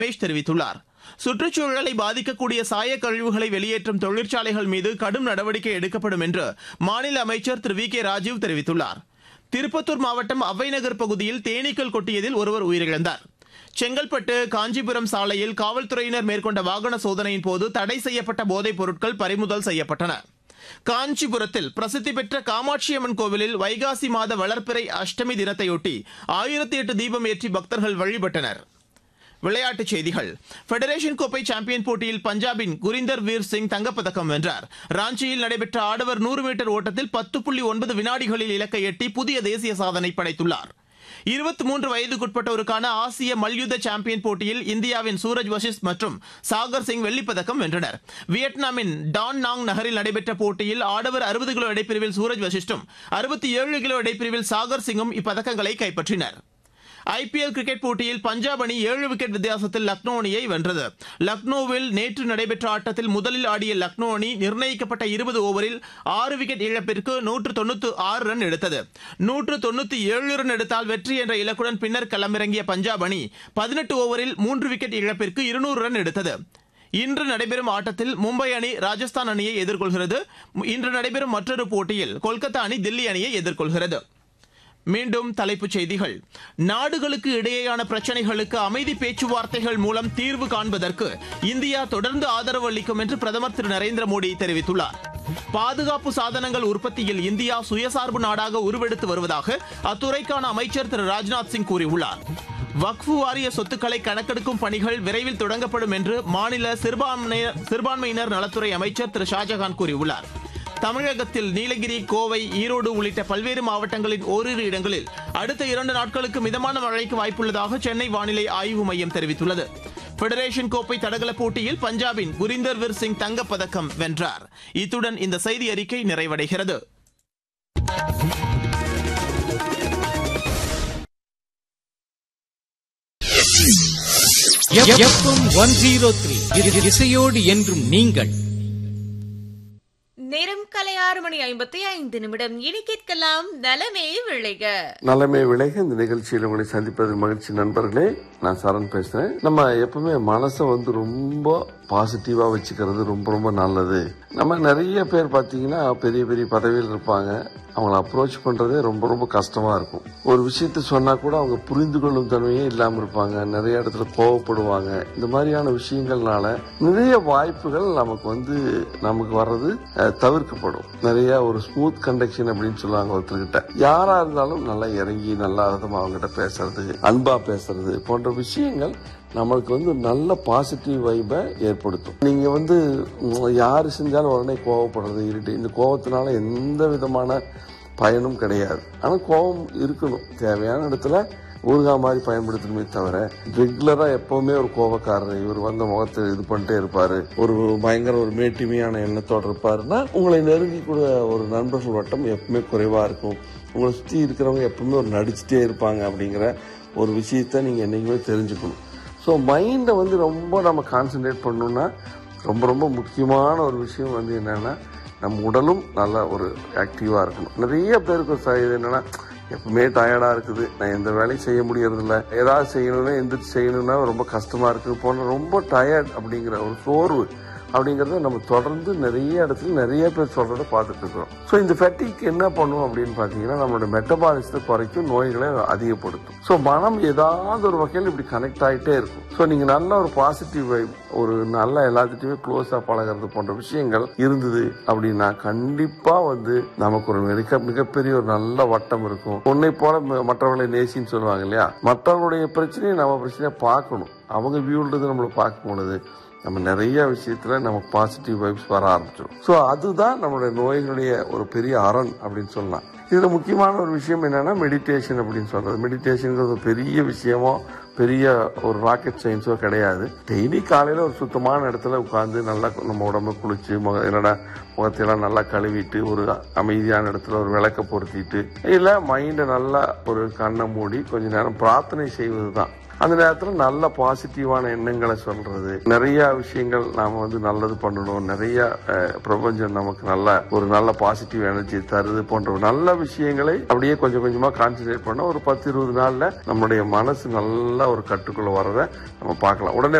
ரமேஷ் தெரிவித்துள்ளார் சுற்றுச்சூழலை பாதிக்கக்கூடிய சாயக் கழிவுகளை வெளியேற்றும் தொழிற்சாலைகள் மீது கடும் நடவடிக்கை எடுக்கப்படும் என்று மாநில அமைச்சர் திரு வி கே ராஜீவ் தெரிவித்துள்ளார் திருப்பத்தூர் மாவட்டம் அவ்வைநகர் பகுதியில் தேனீக்கள் கொட்டியதில் ஒருவர் உயிரிழந்தார் செங்கல்பட்டு காஞ்சிபுரம் சாலையில் காவல்துறையினர் மேற்கொண்ட வாகன சோதனையின் போது தடை செய்யப்பட்ட போதைப் பொருட்கள் பறிமுதல் செய்யப்பட்டன காஞ்சிபுரத்தில் பிரசித்தி பெற்ற காமாட்சியம்மன் கோவிலில் வைகாசி மாத வளர்ப்பிறை அஷ்டமி தினத்தையொட்டி ஆயிரத்தி எட்டு தீபம் ஏற்றி பக்தர்கள் வழிபட்டனர் விளையாட்டுச் செய்திகள் ஃபெடரேஷன் கோப்பை சாம்பியன் போட்டியில் பஞ்சாபின் குரிந்தர் வீர் சிங் தங்கப்பதக்கம் வென்றார் ராஞ்சியில் நடைபெற்ற ஆடவர் நூறு மீட்டர் ஓட்டத்தில் பத்து புள்ளி ஒன்பது வினாடிகளில் இலக்கை எட்டி புதிய தேசிய சாதனை படைத்துள்ளார் இருபத்தி மூன்று வயதுக்குட்பட்டோருக்கான ஆசிய மல்யுத்த சாம்பியன் போட்டியில் இந்தியாவின் சூரஜ் வஷிஷ் மற்றும் சாகர் சிங் வெள்ளிப்பதக்கம் வென்றனர் வியட்நாமின் டான் நாங் நகரில் நடைபெற்ற போட்டியில் ஆடவர் அறுபது கிலோ எடைப்பிரிவில் சூரஜ் வஷிஷ்டும் அறுபத்தி ஏழு கிலோ எடைப்பிரிவில் சாகர் சிங்கும் இப்பதக்கங்களை கைப்பற்றினர் ஐபிஎல் கிரிக்கெட் போட்டியில் பஞ்சாப் அணி ஏழு விக்கெட் வித்தியாசத்தில் லக்னோ அணியை வென்றது லக்னோவில் நேற்று நடைபெற்ற ஆட்டத்தில் முதலில் ஆடிய லக்னோ அணி நிர்ணயிக்கப்பட்ட இருபது ஓவரில் ஆறு விக்கெட் இழப்பிற்கு நூற்று தொண்ணூத்து ஆறு ரன் எடுத்தது நூற்று தொண்ணூத்தி ஏழு ரன் எடுத்தால் வெற்றி என்ற இலக்குடன் பின்னர் களமிறங்கிய பஞ்சாப் அணி பதினெட்டு ஓவரில் மூன்று விக்கெட் இழப்பிற்கு இருநூறு ரன் எடுத்தது இன்று நடைபெறும் ஆட்டத்தில் மும்பை அணி ராஜஸ்தான் அணியை எதிர்கொள்கிறது இன்று நடைபெறும் மற்றொரு போட்டியில் கொல்கத்தா அணி தில்லி அணியை எதிர்கொள்கிறது மீண்டும் தலைப்புச் செய்திகள் நாடுகளுக்கு இடையேயான பிரச்சனைகளுக்கு அமைதி பேச்சுவார்த்தைகள் மூலம் தீர்வு காண்பதற்கு இந்தியா தொடர்ந்து ஆதரவு அளிக்கும் என்று பிரதமர் திரு நரேந்திர மோடி தெரிவித்துள்ளார் பாதுகாப்பு சாதனங்கள் உற்பத்தியில் இந்தியா சுயசார்பு நாடாக உருவெடுத்து வருவதாக அத்துறைக்கான அமைச்சர் திரு ராஜ்நாத் சிங் கூறியுள்ளார் வக்ஃபு வாரிய சொத்துக்களை கணக்கெடுக்கும் பணிகள் விரைவில் தொடங்கப்படும் என்று மாநில சிறுபான்மையினர் சிறுபான்மையினர் நலத்துறை அமைச்சர் திரு ஷாஜகான் கூறியுள்ளார் தமிழகத்தில் நீலகிரி கோவை ஈரோடு உள்ளிட்ட பல்வேறு மாவட்டங்களின் ஓரிரு இடங்களில் அடுத்த இரண்டு நாட்களுக்கு மிதமான மழைக்கு வாய்ப்புள்ளதாக சென்னை வானிலை ஆய்வு மையம் தெரிவித்துள்ளது ஃபெடரேஷன் கோப்பை தடகள போட்டியில் பஞ்சாபின் குரிந்தர் வீர் சிங் தங்கப்பதக்கம் வென்றார் இத்துடன் இந்த செய்தி அறிக்கை நிறைவடைகிறது எஃப்எம் ஒன் ஜீரோ த்ரீ இசையோடு என்றும் நீங்கள் நேரம் கலை ஆறு மணி ஐம்பத்தி ஐந்து நிமிடம் இனி கேட்கலாம் நலமே விளைக நலமே விளைக இந்த நிகழ்ச்சியில் உங்களை சந்திப்பதில் மகிழ்ச்சி நண்பர்களே நான் சரண் பேசுறேன் நம்ம எப்பவுமே மனசை வந்து ரொம்ப பாசிட்டிவா வச்சுக்கிறது ரொம்ப ரொம்ப நல்லது நம்ம நிறைய பேர் பார்த்தீங்கன்னா பெரிய பெரிய பதவியில் இருப்பாங்க அவங்கள அப்ரோச் பண்றதே ரொம்ப ரொம்ப கஷ்டமா இருக்கும் ஒரு விஷயத்த சொன்னா கூட அவங்க புரிந்து கொள்ளும் தன்மையே இல்லாம இருப்பாங்க நிறைய இடத்துல கோவப்படுவாங்க இந்த மாதிரியான விஷயங்கள்னால நிறைய வாய்ப்புகள் நமக்கு வந்து நமக்கு வர்றது அஹ், தவிர்க்கப்படும் நிறைய ஒரு ஸ்மூத் கண்டக்ஷன் அப்படின்னு சொல்லுவாங்க ஒருத்தர்கிட்ட யாரா இருந்தாலும் நல்லா இறங்கி நல்லா விதமா அவங்ககிட்ட பேசுறது அன்பா பேசுறது போன்ற விஷயங்கள் நம்மளுக்கு வந்து நல்ல பாசிட்டிவ் வைபை ஏற்படுத்தும் நீங்க வந்து உம், யாரு செஞ்சாலும் உடனே கோவப்படுறது இருட்டு இந்த கோவத்தினால எந்த விதமான பயனும் கிடையாது ஆனா கோபம் இருக்கணும் தேவையான இடத்துல ஊறுகாய் மாதிரி பயன்படுத்தணுமே தவிர ரெகுலரா எப்பவுமே ஒரு கோபக்காரர் இவர் வந்த முகத்தை இது பண்ணிட்டே இருப்பாரு ஒரு பயங்கர ஒரு மேட்டிமையான எண்ணத்தோட இருப்பாருன்னா உங்களை நெருங்கி கூட ஒரு நண்பர்கள் வட்டம் எப்பவுமே குறைவா இருக்கும் உங்களை சுத்தி இருக்கிறவங்க எப்பவுமே ஒரு நடிச்சுட்டே இருப்பாங்க அப்படிங்கிற ஒரு விஷயத்த நீங்க என்னைக்குமே தெரிஞ்சுக்கணும் ஸோ மைண்டை வந்து ரொம்ப நம்ம கான்சென்ட்ரேட் பண்ணணும்னா ரொம்ப ரொம்ப முக்கியமான ஒரு விஷயம் வந்து என்னன்னா நம்ம உடலும் நல்ல ஒரு ஆக்டிவாக இருக்கணும் நிறைய பேருக்கு ஒரு ச- இது என்னன்னா எப்பவுமே டயர்டாக இருக்குது நான் எந்த வேலையும் செய்ய முடியறதில்ல ஏதாவது செய்யணும்னா எந்திரிச்சு செய்யணும்னா ரொம்ப கஷ்டமாக இருக்குது போன ரொம்ப டயர்ட் அப்படிங்கிற ஒரு சோர்வு அப்படிங்கறத நம்ம தொடர்ந்து நிறைய இடத்துல நிறைய பேர் சொல்றத பார்த்துட்டு இருக்கிறோம் ஸோ இந்த ஃபெட்டிக் என்ன பண்ணும் அப்படின்னு பார்த்தீங்கன்னா நம்மளோட மெட்டபாலிசத்தை குறைக்கும் நோய்களை அதிகப்படுத்தும் ஸோ மனம் ஏதாவது ஒரு வகையில் இப்படி கனெக்ட் ஆகிட்டே இருக்கும் ஸோ நீங்க நல்ல ஒரு பாசிட்டிவ் வைப் ஒரு நல்ல எல்லாத்துட்டையுமே க்ளோஸா பழகிறது போன்ற விஷயங்கள் இருந்தது அப்படின்னா கண்டிப்பா வந்து நமக்கு ஒரு மிக மிகப்பெரிய ஒரு நல்ல வட்டம் இருக்கும் உன்னை போல ம- மற்றவர்களை நேசின்னு சொல்லுவாங்க இல்லையா மற்றவர்களுடைய பிரச்சனையை நம்ம பிரச்சனையை பார்க்கணும் அவங்க வியூன்றது நம்மளை பார்க்கும் பொழுது நம்ம நிறைய விஷயத்துல நமக்கு பாசிட்டிவ் வைப்ஸ் வர ஆரம்பிச்சிடும் ஸோ அதுதான் நம்மளுடைய நோய்களுடைய ஒரு பெரிய அரண் அப்படின்னு சொல்லலாம் இதுல முக்கியமான ஒரு விஷயம் என்னன்னா மெடிடேஷன் அப்படின்னு சொல்றது மெடிடேஷனுங்கிறது ஒரு பெரிய விஷயமோ பெரிய ஒரு ராக்கெட் சயின்ஸோ கிடையாது டெய்லி காலையில ஒரு சுத்தமான இடத்துல உட்காந்து நல்லா நம்ம உடம்ப குளிச்சு முக என்னடா முகத்தையெல்லாம் நல்லா கழுவிட்டு ஒரு அமைதியான இடத்துல ஒரு விளக்க பொருத்திட்டு இல்ல மைண்டை நல்லா ஒரு கண்ணை மூடி கொஞ்ச நேரம் பிரார்த்தனை செய்வது தான் அந்த நேரத்துல நல்ல பாசிட்டிவான எண்ணங்களை சொல்றது நிறைய விஷயங்கள் நாம வந்து நல்லது பண்ணணும் நிறைய அஹ், பிரபஞ்சம் நமக்கு நல்ல ஒரு நல்ல பாசிட்டிவ் எனர்ஜி தருது போன்ற நல்ல விஷயங்களை அப்படியே கொஞ்சம் கொஞ்சமா கான்சென்ட்ரேட் பண்ண ஒரு பத்து இருபது நாள்ல நம்மளுடைய மனசு நல்ல ஒரு கட்டுக்குள்ள வரத நம்ம பார்க்கலாம் உடனே